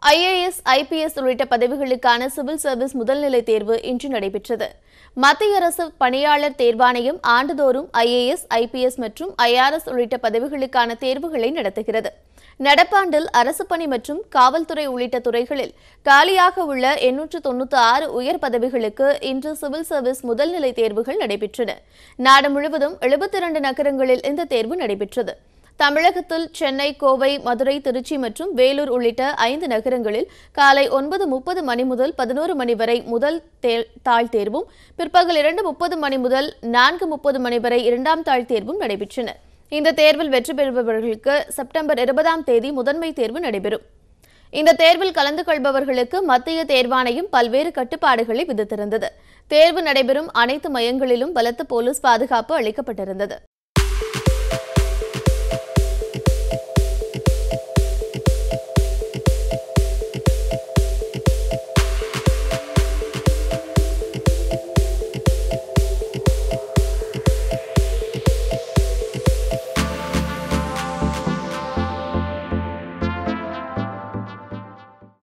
IAS IPS உள்ளிட்ட பதவிகளுக்கான civil service முதல்நிலை தேர்வு இன்று நடைபெற்றது மத்திய அரசு பணியாளர் தேர்வாணையம் ஆண்டுதோறும் ஐஏஎஸ் ஐபிஎஸ் மற்றும் ஐஆர்எஸ் உள்ளிட்ட பதவிகளுக்கான தேர்வுகளை நடத்துகிறது நடப்பாண்டில் அரசு பணி மற்றும் காவல்துறை உள்ளிட்ட துறைகளில் காலியாக உள்ள எண்ணூற்று தொண்ணூற்று ஆறு உயர் பதவிகளுக்கு இன்று சிவில் சர்வீஸ் முதல்நிலை தேர்வுகள் நடைபெற்றன நாடு முழுவதும் எழுபத்தி இரண்டு நகரங்களில் இந்த தேர்வு நடைபெற்றது தமிழகத்தில் சென்னை கோவை மதுரை திருச்சி மற்றும் வேலூர் உள்ளிட்ட ஐந்து நகரங்களில் காலை ஒன்பது முப்பது மணி முதல் பதினோரு மணி வரை முதல் தே- தாள் தேர்வும் பிற்பகல் இரண்டு முப்பது மணி முதல் நான்கு முப்பது மணி வரை இரண்டாம் தாள் தேர்வும் நடைபெற்றன இந்த தேர்வில் வெற்றி பெறுபவர்களுக்கு செப்டம்பர் இருபதாம் தேதி முதன்மை தேர்வு நடைபெறும் இந்த தேர்வில் கலந்து கொள்பவர்களுக்கு மத்திய தேர்வாணையம் பல்வேறு கட்டுப்பாடுகளை விதித்திருந்தது தேர்வு நடைபெறும் அனைத்து மையங்களிலும் பலத்த போலீஸ் பாதுகாப்பு அளிக்கப்பட்டிருந்தது